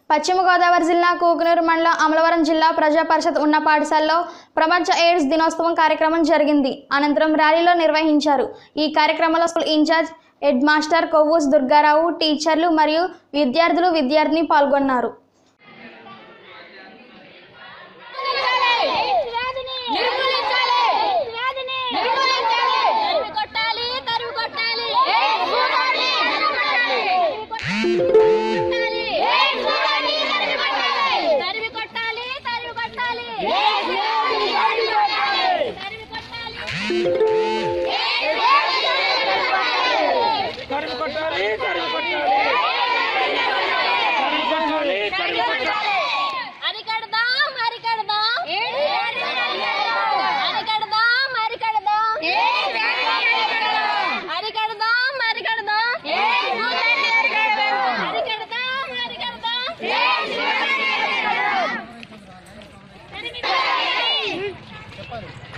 పశ్చిమ గోదావరి జిల్లా కూకునూరు మండలం అమలవరం జిల్లా ప్రజా పరిషత్ ఉన్న పాఠశాలలో ప్రపంచ ఎయిడ్స్ దినోత్సవం కార్యక్రమం జరిగింది అనంతరం ర్యాలీలో నిర్వహించారు ఈ కార్యక్రమంలో స్కూల్ ఇన్ఛార్జ్ హెడ్ మాస్టర్ కొవ్వూస్ దుర్గారావు టీచర్లు మరియు విద్యార్థులు విద్యార్థిని పాల్గొన్నారు తరిమి కొట్టాలి తరిమి కొట్టాలి తరిమి కొట్టాలి తరిమి కొట్టాలి అరికడదాం అరికడదాం అరికడదాం అరికడదాం అరికడదాం అరికడదాం అరికడదాం అరికడదాం